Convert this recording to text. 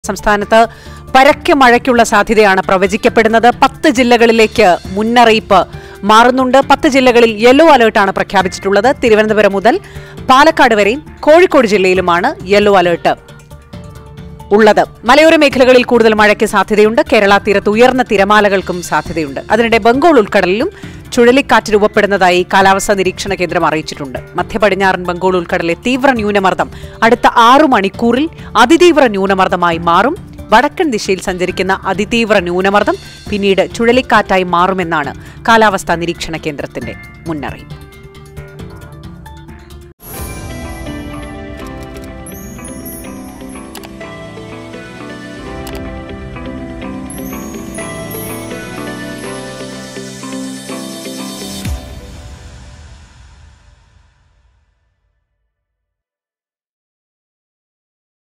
സംസ്ഥാനത്ത് പരക്കെ മഴയ്ക്കുള്ള സാധ്യതയാണ് പ്രവചിക്കപ്പെടുന്നത് പത്ത് ജില്ലകളിലേക്ക് മുന്നറിയിപ്പ് മാറുന്നുണ്ട് പത്ത് ജില്ലകളിൽ യെല്ലോ അലേർട്ടാണ് പ്രഖ്യാപിച്ചിട്ടുള്ളത് തിരുവനന്തപുരം മുതൽ പാലക്കാട് വരെയും കോഴിക്കോട് ജില്ലയിലുമാണ് യെല്ലോ അലേർട്ട് ഉള്ളത് മലയോര മേഖലകളിൽ കൂടുതൽ മഴയ്ക്ക് സാധ്യതയുണ്ട് കേരള തീരത്ത് ഉയർന്ന തിരമാലകൾക്കും സാധ്യതയുണ്ട് അതിനിടെ ബംഗാൾ ഉൾക്കടലിലും ചുഴലിക്കാറ്റ് രൂപപ്പെടുന്നതായി കാലാവസ്ഥാ നിരീക്ഷണ കേന്ദ്രം അറിയിച്ചിട്ടുണ്ട് മധ്യപടിഞ്ഞാറൻ ബംഗാൾ ഉൾക്കടലിലെ തീവ്ര ന്യൂനമർദ്ദം അടുത്ത ആറു മണിക്കൂറിൽ അതിതീവ്ര ന്യൂനമർദ്ദമായി മാറും വടക്കൻ ദിശയിൽ സഞ്ചരിക്കുന്ന അതിതീവ്ര ന്യൂനമർദ്ദം പിന്നീട് ചുഴലിക്കാറ്റായി മാറുമെന്നാണ് കാലാവസ്ഥാ നിരീക്ഷണ കേന്ദ്രത്തിന്റെ മുന്നറിയിപ്പ്